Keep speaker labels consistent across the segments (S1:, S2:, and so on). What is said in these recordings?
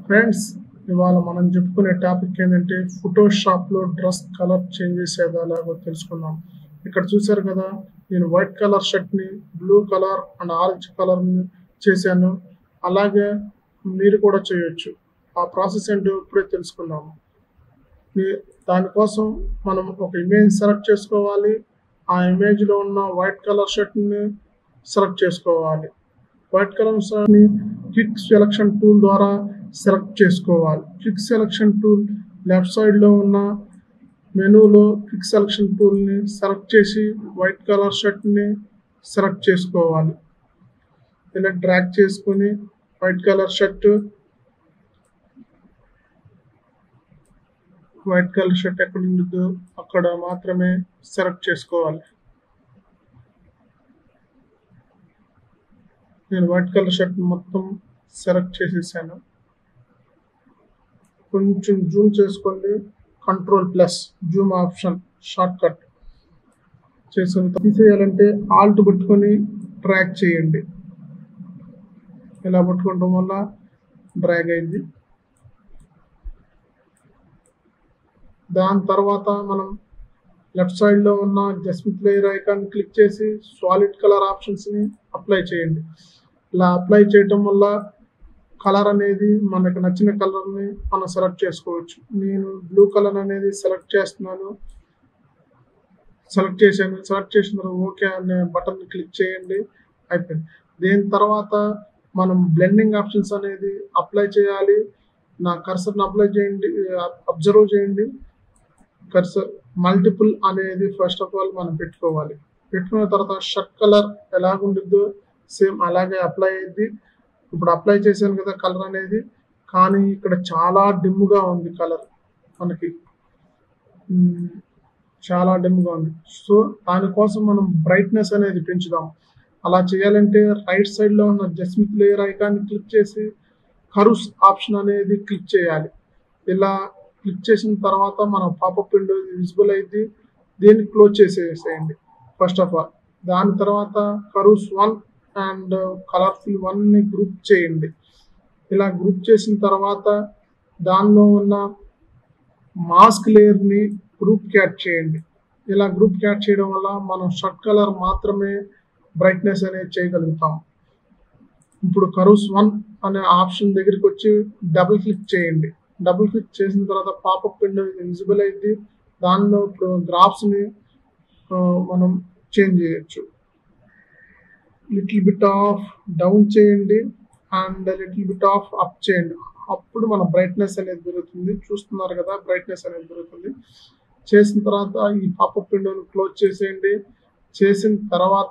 S1: friends ఇవాళ మనం చెప్పుకునే టాపిక్ ఏంటంటే ఫోటోషాప్ లో డ్రెస్ కలర్ చేంజ్ చేసేది ఎలాగో తెలుసుకుందాం ఇక్కడ చూసారు కదా నేను వైట్ కలర్ షర్ట్ ని blue colour and orange colour చేశాను అలాగే మీరు కూడా చేయొచ్చు ఆ ప్రాసెస్ ఏంటో ఇప్పుడే తెలుసుకుందాము మీ- దానికోసం మనం ఒక ఇమేజ్ సెలెక్ట్ చేసుకోవాలి ఆ ఇమేజ్ లో ఉన్న వైట్ కలర్ షర్ట్ ని సెలెక్ట్ చేసుకోవాలి వైట్ కలర్ షర్ట్ ని క్విక్ సెలక్షన్ టూల్ ద్వారా సెలెక్ట్ చేసుకోవాలి quick selection tool left side లో ఉన్న మెనూలో క్విక్ సెలక్షన్ టూల్ ని సెలెక్ట్ చేసి వైట్ కలర్ షర్ట్ ని సెలెక్ట్ చేసుకోవాలి ఇలా డ్రాగ్ చేసుకొని white colour shirt white colour shirt ఎక్కడ ఉంటుందో అక్కడ మాత్రమే సెలెక్ట్ చేసుకోవాలి నేను వైట్ కలర్ షర్ట్ మొత్తం సెలెక్ట్ చేసేసాను కొంచెం జూమ్ చేసుకోండి control plus zoom option short cut చేసిన తర్వాత తీసేయాలంటే ఆల్ట్ పట్టుకొని ట్రాక్ చేయండి ఇలా పట్టుకోవడం వల్ల డ్రాగ్ అయింది దాని తర్వాత మనం లెఫ్ట్ సైడ్ లో ఉన్న జస్మిత్ లేయర్ ఐకాన్ క్లిక్ చేసి సాలిడ్ కలర్ ఆప్షన్స్ ని అప్లై చేయండి ఇలా అప్లై చేయటం వల్ల కలర్ అనేది మనకు నచ్చిన కలర్ ని మనం సెలెక్ట్ చేసుకోవచ్చు నేను బ్లూ కలర్ అనేది సెలెక్ట్ చేస్తున్నాను సెలెక్ట్ చేశాను సెలెక్ట్ చేసిన తర్వాత ఓకే అనే బటన్ క్లిక్ చేయండి అయిపోయింది దీని తర్వాత మనం బ్లెండింగ్ ఆప్షన్స్ అనేది అప్లై చేయాలి నా కర్సర్ని అప్లై చేయండి అబ్జర్వ్ చేయండి కర్సర్ మల్టిపుల్ అనేది ఫస్ట్ ఆఫ్ ఆల్ మనం పెట్టుకోవాలి పెట్టుకున్న తర్వాత షర్ట్ కలర్ ఎలాగుండిద్దో సేమ్ అలాగే అప్లై అయ్యింది ఇప్పుడు అప్లై చేశాను కదా కలర్ అనేది కానీ ఇక్కడ చాలా డిమ్గా ఉంది కలర్ మనకి మ్మ్, చాలా డిమ్గా ఉంది సో దానికోసం మనం బ్రైట్నెస్ అనేది పెంచుదాం అలా చేయాలంటే రైట్ సైడ్ లో ఉన్న జస్మిత్ లేయర్ ఐకాన్ క్లిక్ చేసి కరుస్ ఆప్షన్ అనేది క్లిక్ చేయాలి ఇలా క్లిక్ చేసిన తర్వాత మన పాపప్ విండో విజిబుల్ అయింది దీన్ని క్లోజ్ చేసేసేయండి ఫస్ట్ ఆఫ్ ఆల్ దాని తర్వాత కరూస్ వన్ అండ్ కలర్ఫుల్ వన్ ని గ్రూప్ చేయండి ఇలా గ్రూప్ చేసిన తర్వాత దానిలో ఉన్న మాస్క్ లేయర్ ని గ్రూప్ క్యాట్ చేయండి ఇలా గ్రూప్ క్యాట్ చేయడం వల్ల మనం షర్ట్ కలర్ మాత్రమే బ్రైట్నెస్ అనేది చేయగలుగుతాం ఇప్పుడు కరూస్ వన్ అనే ఆప్షన్ దగ్గరికి వచ్చి డబుల్ క్లిక్ చేయండి డబుల్ క్లిక్ చేసిన తర్వాత పాపప్ విండో విజిబుల్ అయింది దానిలో ఇప్పుడు గ్రాఫ్స్ ని ఆ, మనం చేంజ్ చేయొచ్చు లిటిల్ బిట్ ఆఫ్ డౌన్ చేయండి and little bit of up చేయండి అప్పుడు మన బ్రైట్నెస్ అనేది పెరుగుతుంది చూస్తున్నారు కదా బ్రైట్నెస్ అనేది పెరుగుతుంది చేసిన తర్వాత ఈ పాపప్ విండోని క్లోజ్ చేసేయండి చేసిన తర్వాత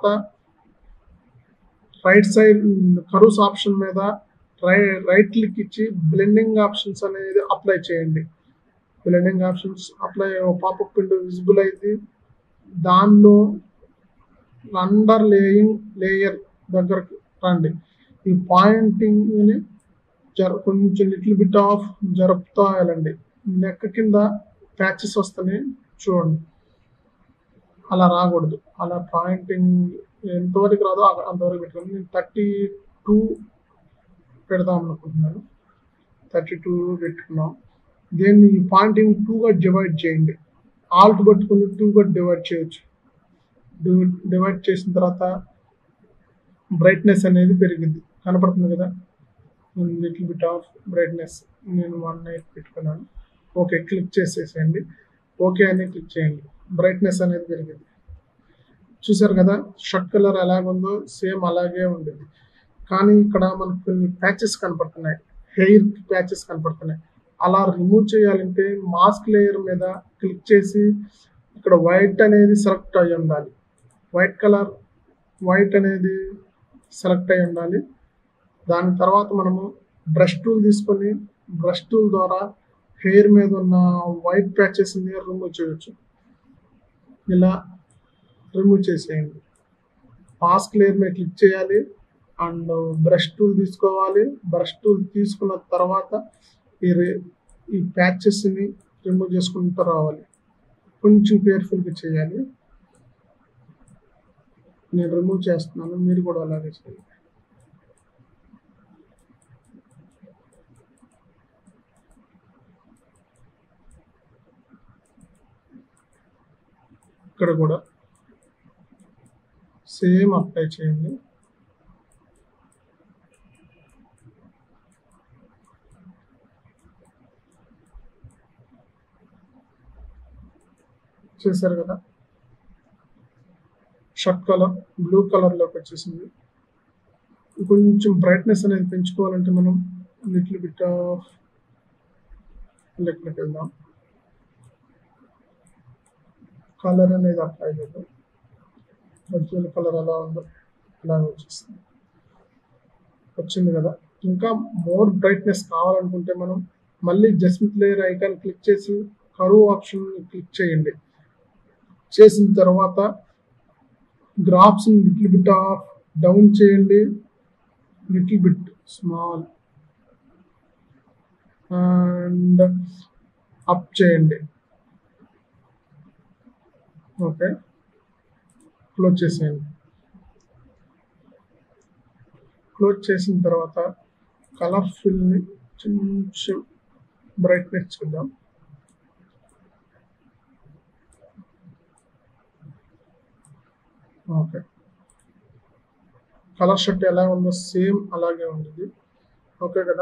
S1: రైట్ సైడ్ కరూస్ ఆప్షన్ మీద రై రైట్ క్లిక్ ఇచ్చి బ్లెండింగ్ ఆప్షన్స్ అనేది అప్లై చేయండి blending options apply popup window visible అయింది దానిలో అండర్ లేయింగ్ లేయర్ దగ్గరకు రండి ఈ పాయింటింగ్ ని జర కొంచెం లిటిల్ బిట్ ఆఫ్ జరుపుతా వెళ్ళండి నెక్ కింద ప్యాచెస్ వస్తాయి చూడండి అలా రాకూడదు అలా పాయింటింగ్ ఎంతవరకు రాదో అ- అంతవరకు పెట్టుకోండి నేను థర్టీ టూ పెడదాం అనుకుంటున్నాను థర్టీ టూ పెట్టుకున్నాం దీన్ని ఈ పాయింటింగ్ టూగా డివైడ్ చేయండి ఆల్ట్ పట్టుకుని టూగా డివైడ్ చేయొచ్చు డివైడ్ చేసిన తర్వాత బ్రైట్నెస్ అనేది పెరిగింది కనపడుతుంది కదా లిటిల్ బిట్ ఆఫ్ బ్రైట్నెస్ నేను వన్ నైట్ పెట్టుకున్నాను ఓకే క్లిక్ చేసేసేయండి ఓకే అని క్లిక్ చేయండి బ్రైట్నెస్ అనేది పెరిగింది చూసారు కదా షర్ట్ కలర్ ఎలాగుందో సేమ్ అలాగే ఉండేది కానీ ఇక్కడ మనకు కొన్ని ప్యాచెస్ కనపడుతున్నాయి హెయిర్ ప్యాచెస్ కనపడుతున్నాయి అలా రిమూవ్ చేయాలంటే మాస్క్ లేయర్ మీద క్లిక్ చేసి ఇక్కడ వైట్ అనేది సెలెక్ట్ అయి ఉండాలి వైట్ కలర్ వైట్ అనేది సెలెక్ట్ అయి ఉండాలి దాని తర్వాత మనము బ్రష్ టూల్ తీసుకొని బ్రష్ టూల్ ద్వారా హెయిర్ మీద ఉన్న వైట్ ప్యాచెస్ ని రిమూవ్ చేయొచ్చు ఇలా రిమూవ్ చేసేయండి మాస్క్ లేయర్ మీద క్లిక్ చేయాలి అండ్ బ్రష్ టూల్ తీసుకోవాలి బ్రష్ టూల్ తీసుకున్న తర్వాత ఈ రే- ఈ ప్యాచెస్ ని రిమూవ్ చేసుకుంటూ రావాలి కొంచెం కేర్ఫుల్గా చేయాలి నేను రిమూవ్ చేస్తున్నాను మీరు కూడా అలాగే చేయండి ఇక్కడ కూడా సేమ్ అప్లై చేయండి చేశారు కదా షర్ట్ కలర్ బ్లూ కలర్లోకి వచ్చేసింది కొంచెం బ్రైట్నెస్ అనేది పెంచుకోవాలంటే మనం లిటిల్ బిట్ ఆఫ్ లెక్కలోకి వెళ్దాం కలర్ అనేది అప్లై చేద్దాం ఒరిజినల్ కలర్ ఎలా ఉందో అలాగే వచ్చేస్తుంది వచ్చింది కదా ఇంకా మోర్ బ్రైట్నెస్ కావాలనుకుంటే మనం మళ్ళీ జస్మిత్ లేయర్ ఐకాన్ క్లిక్ చేసి కరువు ఆప్షన్ క్లిక్ చేయండి చేసిన తర్వాత graphs little bit of down చేయండి little bit small and up చేయండి ఓకే క్లోజ్ చేసేయండి క్లోజ్ చేసిన తర్వాత కలర్ ఫిల్ని కొంచెం బ్రైట్నెస్ చూద్దాం ఓకే కలర్ షర్ట్ ఎలా ఉందో సేమ్ అలాగే ఉంది ఓకే కదా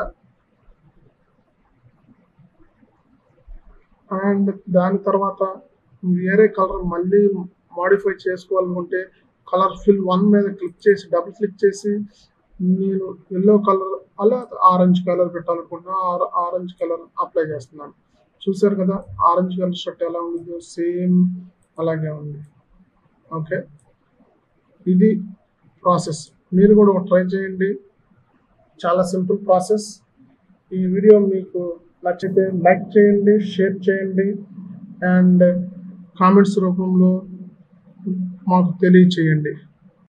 S1: అండ్ దాని తర్వాత వేరే కలర్ మళ్ళీ మాడిఫై చేసుకోవాలనుకుంటే కలర్ ఫిల్ వన్ మీద క్లిక్ చేసి డబుల్ క్లిక్ చేసి నేను ఎల్లో కలర్ అలా ఆరెంజ్ కలర్ పెట్టాలనుకుంటున్నా ఆరెంజ్ కలర్ అప్లై చేస్తున్నాను చూసారు కదా ఆరెంజ్ కలర్ షర్ట్ ఎలా ఉందో సేమ్ అలాగే ఉంది ఓకే ఇది ప్రాసెస్ మీరు కూడా ట్రై చేయండి చాలా సింపుల్ ప్రాసెస్ ఈ వీడియో మీకు నచ్చితే లైక్ చేయండి షేర్ చేయండి అండ్ కామెంట్స్ రూపంలో మాకు తెలియచేయండి